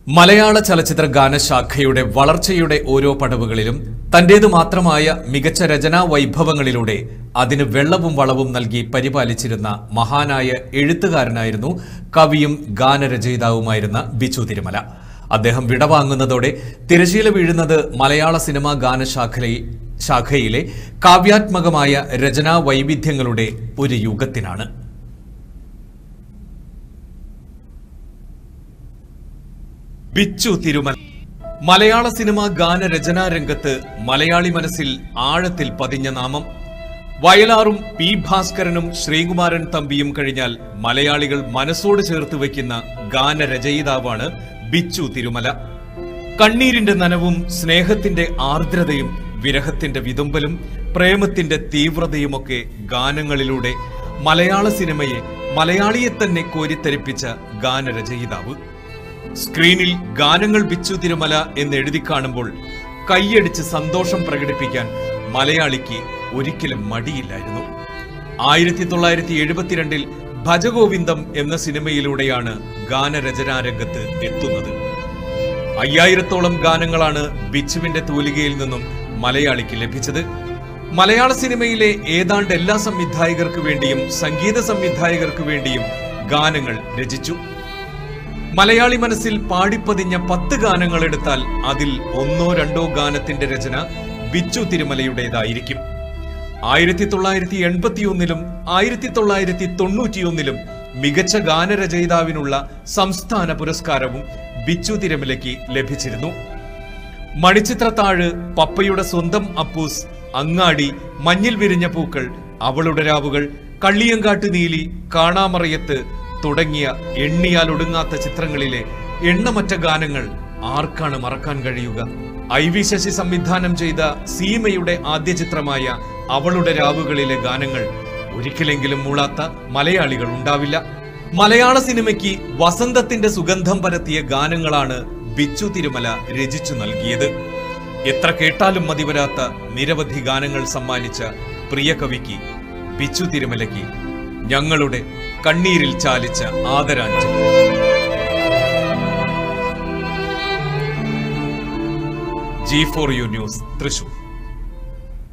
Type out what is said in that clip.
മലയാള ചലച്ചിത്ര ഗാനശാഖയുടെ വളർച്ചയുടെ ഓരോ പടവുകളിലും തന്റേതു മാത്രമായ മികച്ച രചനാ വൈഭവങ്ങളിലൂടെ അതിന് വെള്ളവും വളവും നൽകി പരിപാലിച്ചിരുന്ന മഹാനായ എഴുത്തുകാരനായിരുന്നു കവിയും ഗാനരചയിതാവുമായിരുന്ന ബിച്ചു തിരുമല അദ്ദേഹം വിടവാങ്ങുന്നതോടെ തിരശീല വീഴുന്നത് മലയാള സിനിമാ ഗാനശാഖയിലെ ശാഖയിലെ കാവ്യാത്മകമായ രചനാ വൈവിധ്യങ്ങളുടെ ഒരു യുഗത്തിനാണ് ബിച്ചു തിരുമല മലയാള സിനിമ ഗാനരചനാ രംഗത്ത് മലയാളി മനസ്സിൽ ആഴത്തിൽ പതിഞ്ഞ നാമം വയലാറും പി ഭാസ്കരനും ശ്രീകുമാരൻ തമ്പിയും കഴിഞ്ഞാൽ മലയാളികൾ മനസ്സോട് ചേർത്ത് വയ്ക്കുന്ന ഗാനരചയിതാവാണ് ബിച്ചു തിരുമല കണ്ണീരിന്റെ നനവും സ്നേഹത്തിന്റെ ആർദ്രതയും വിരഹത്തിന്റെ വിതുമ്പലും പ്രേമത്തിന്റെ തീവ്രതയുമൊക്കെ ഗാനങ്ങളിലൂടെ മലയാള സിനിമയെ മലയാളിയെ തന്നെ കോരിത്തരിപ്പിച്ച ഗാനരചയിതാവ് സ്ക്രീനിൽ ഗാനങ്ങൾ ബിച്ചു തിരുമല എന്ന് എഴുതി കാണുമ്പോൾ കൈയടിച്ച് സന്തോഷം പ്രകടിപ്പിക്കാൻ മലയാളിക്ക് ഒരിക്കലും മടിയില്ലായിരുന്നു ആയിരത്തി തൊള്ളായിരത്തി എഴുപത്തിരണ്ടിൽ ഭജഗോവിന്ദം എന്ന സിനിമയിലൂടെയാണ് ഗാനരചനാ രംഗത്ത് എത്തുന്നത് അയ്യായിരത്തോളം ഗാനങ്ങളാണ് ബിച്ചുവിന്റെ തൂലികയിൽ നിന്നും മലയാളിക്ക് ലഭിച്ചത് മലയാള സിനിമയിലെ ഏതാണ്ട് എല്ലാ സംവിധായകർക്ക് വേണ്ടിയും സംഗീത സംവിധായകർക്ക് വേണ്ടിയും ഗാനങ്ങൾ രചിച്ചു മലയാളി മനസ്സിൽ പാടിപ്പതിഞ്ഞ പത്ത് ഗാനങ്ങൾ എടുത്താൽ അതിൽ ഒന്നോ രണ്ടോ ഗാനത്തിന്റെ രചന ബിച്ചു തിരുമലയുടേതായിരിക്കും ആയിരത്തി തൊള്ളായിരത്തി എൺപത്തിയൊന്നിലും ആയിരത്തി തൊള്ളായിരത്തി തൊണ്ണൂറ്റിയൊന്നിലും മികച്ച ഗാനരചയിതാവിനുള്ള സംസ്ഥാന പുരസ്കാരവും ബിച്ചു തിരുമലയ്ക്ക് ലഭിച്ചിരുന്നു മണിച്ചിത്രത്താഴ് പപ്പയുടെ സ്വന്തം അപ്പൂസ് അങ്ങാടി മഞ്ഞിൽ വിരിഞ്ഞ പൂക്കൾ അവളുടെ രാവുകൾ കള്ളിയങ്കാട്ട് നീലി കാണാമറയത്ത് തുടങ്ങിയ എണ്ണിയാൽ ഒടുങ്ങാത്ത ചിത്രങ്ങളിലെ എണ്ണമറ്റ ഗാനങ്ങൾ ആർക്കാണ് മറക്കാൻ കഴിയുക ഐ വി ശശി സംവിധാനം ചെയ്ത സീമയുടെ ആദ്യ ചിത്രമായ അവളുടെ രാവുകളിലെ ഗാനങ്ങൾ ഒരിക്കലെങ്കിലും മൂളാത്ത മലയാളികൾ ഉണ്ടാവില്ല മലയാള സിനിമയ്ക്ക് വസന്തത്തിന്റെ സുഗന്ധം പരത്തിയ ഗാനങ്ങളാണ് ബിച്ചു തിരുമല രചിച്ചു നൽകിയത് എത്ര കേട്ടാലും മതിവരാത്ത നിരവധി ഗാനങ്ങൾ സമ്മാനിച്ച പ്രിയ കവിക്ക് ബിച്ചു തിരുമലയ്ക്ക് ഞങ്ങളുടെ കണ്ണീരിൽ ചാലിച്ച ആദരാഞ്ജലി G for you news Thrissur